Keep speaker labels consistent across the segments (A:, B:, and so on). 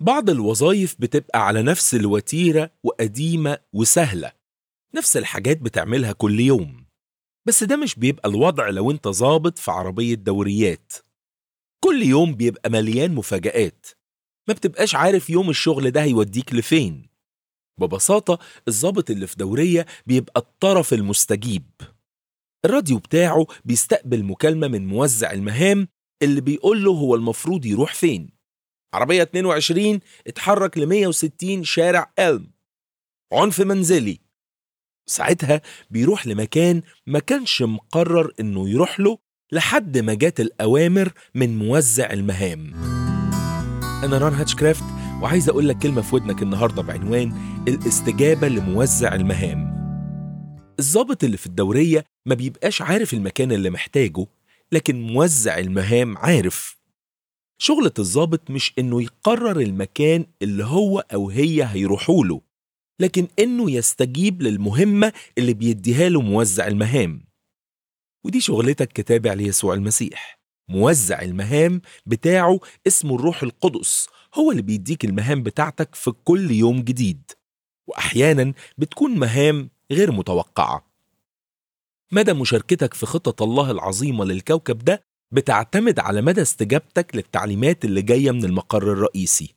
A: بعض الوظائف بتبقى على نفس الوتيرة وقديمة وسهلة نفس الحاجات بتعملها كل يوم بس ده مش بيبقى الوضع لو انت ظابط في عربية دوريات كل يوم بيبقى مليان مفاجآت ما بتبقاش عارف يوم الشغل ده هيوديك لفين ببساطة الظابط اللي في دورية بيبقى الطرف المستجيب الراديو بتاعه بيستقبل مكالمة من موزع المهام اللي بيقول له هو المفروض يروح فين عربية 22 اتحرك ل 160 شارع ألم عنف منزلي ساعتها بيروح لمكان ما كانش مقرر انه يروح له لحد ما جات الأوامر من موزع المهام أنا ران هاتشكرافت وعايز أقول لك كلمة في ودنك النهاردة بعنوان الاستجابة لموزع المهام الضابط اللي في الدورية ما بيبقاش عارف المكان اللي محتاجه لكن موزع المهام عارف شغلة الضابط مش إنه يقرر المكان اللي هو أو هي هيروحوا له لكن إنه يستجيب للمهمة اللي بيديها له موزع المهام ودي شغلتك كتابع ليسوع المسيح موزع المهام بتاعه اسمه الروح القدس هو اللي بيديك المهام بتاعتك في كل يوم جديد وأحيانا بتكون مهام غير متوقعة مدى مشاركتك في خطط الله العظيمة للكوكب ده بتعتمد على مدى استجابتك للتعليمات اللي جاية من المقر الرئيسي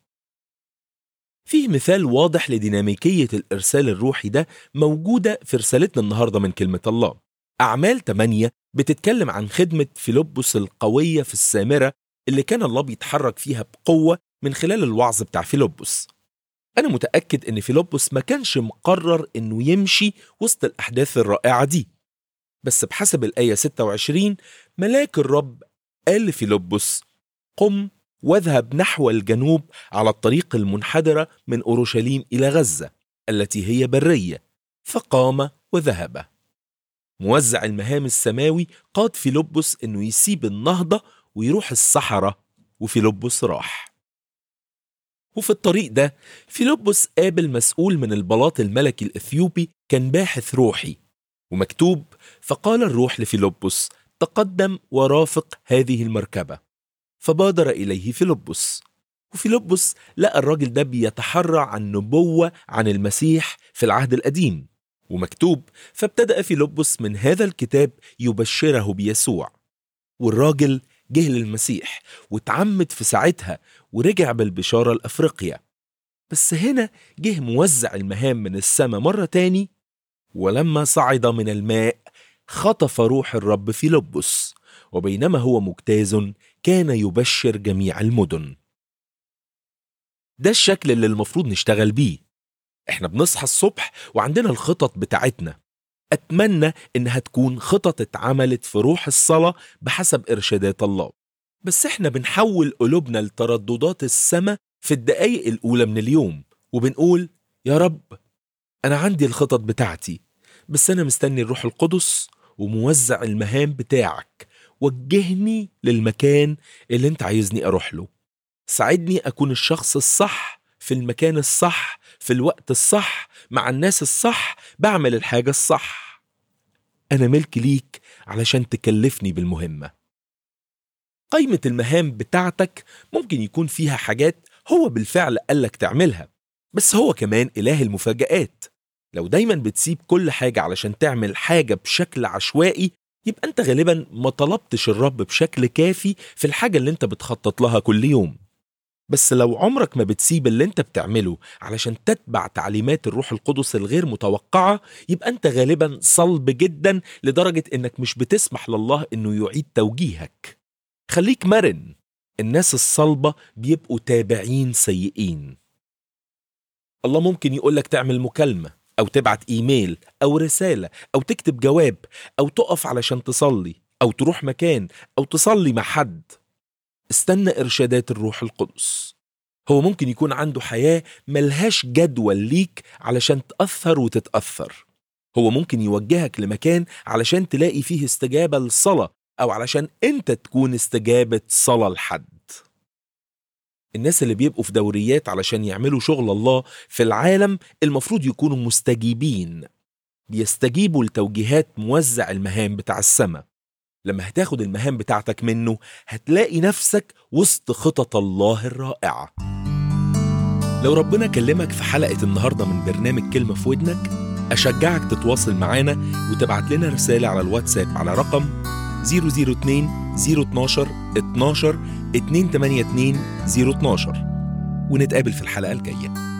A: فيه مثال واضح لديناميكية الإرسال الروحي ده موجودة في رسالتنا النهاردة من كلمة الله أعمال 8 بتتكلم عن خدمة فيلبس القوية في السامرة اللي كان الله بيتحرك فيها بقوة من خلال الوعظ بتاع فيلبس أنا متأكد إن فيلبس ما كانش مقرر إنه يمشي وسط الأحداث الرائعة دي بس بحسب الآية 26 ملاك الرب قال لفيلبس قم واذهب نحو الجنوب على الطريق المنحدرة من أورشليم إلى غزة التي هي برية فقام وذهب موزع المهام السماوي قاد فيلبس انه يسيب النهضة ويروح الصحراء وفيلبس راح وفي الطريق ده فيلبس قابل مسؤول من البلاط الملكي الإثيوبي كان باحث روحي ومكتوب فقال الروح لفيلبس تقدم ورافق هذه المركبة فبادر إليه فيلبس وفيلبس لقى الراجل ده بيتحرى عن نبوة عن المسيح في العهد القديم ومكتوب فابتدأ فيلبس من هذا الكتاب يبشره بيسوع والراجل جه للمسيح واتعمد في ساعتها ورجع بالبشارة لأفريقيا بس هنا جه موزع المهام من السماء مرة تاني ولما صعد من الماء خطف روح الرب فيلبس وبينما هو مجتاز كان يبشر جميع المدن ده الشكل اللي المفروض نشتغل بيه احنا بنصحى الصبح وعندنا الخطط بتاعتنا اتمنى انها تكون خطط اتعملت في روح الصلاة بحسب ارشادات الله بس احنا بنحول قلوبنا لترددات السماء في الدقايق الاولى من اليوم وبنقول يا رب انا عندي الخطط بتاعتي بس انا مستني الروح القدس وموزع المهام بتاعك وجهني للمكان اللي انت عايزني اروح له ساعدني اكون الشخص الصح في المكان الصح في الوقت الصح مع الناس الصح بعمل الحاجة الصح أنا ملك ليك علشان تكلفني بالمهمة قائمة المهام بتاعتك ممكن يكون فيها حاجات هو بالفعل قالك تعملها بس هو كمان إله المفاجآت لو دايما بتسيب كل حاجة علشان تعمل حاجة بشكل عشوائي يبقى أنت غالبا ما طلبتش الرب بشكل كافي في الحاجة اللي أنت بتخطط لها كل يوم بس لو عمرك ما بتسيب اللي انت بتعمله علشان تتبع تعليمات الروح القدس الغير متوقعة يبقى انت غالبا صلب جدا لدرجة انك مش بتسمح لله انه يعيد توجيهك خليك مرن الناس الصلبة بيبقوا تابعين سيئين الله ممكن يقولك تعمل مكالمة أو تبعت إيميل أو رسالة أو تكتب جواب أو تقف علشان تصلي أو تروح مكان أو تصلي مع حد استنى إرشادات الروح القدس هو ممكن يكون عنده حياة ملهاش جدول ليك علشان تأثر وتتأثر هو ممكن يوجهك لمكان علشان تلاقي فيه استجابة للصلاة أو علشان أنت تكون استجابة صلاة لحد الناس اللي بيبقوا في دوريات علشان يعملوا شغل الله في العالم المفروض يكونوا مستجيبين بيستجيبوا لتوجيهات موزع المهام بتاع السماء لما هتاخد المهام بتاعتك منه هتلاقي نفسك وسط خطط الله الرائعه لو ربنا كلمك في حلقة النهاردة من برنامج كلمة في ودنك أشجعك تتواصل معانا وتبعت لنا رسالة على الواتساب على رقم 002 012 12 282 012 ونتقابل في الحلقة الجاية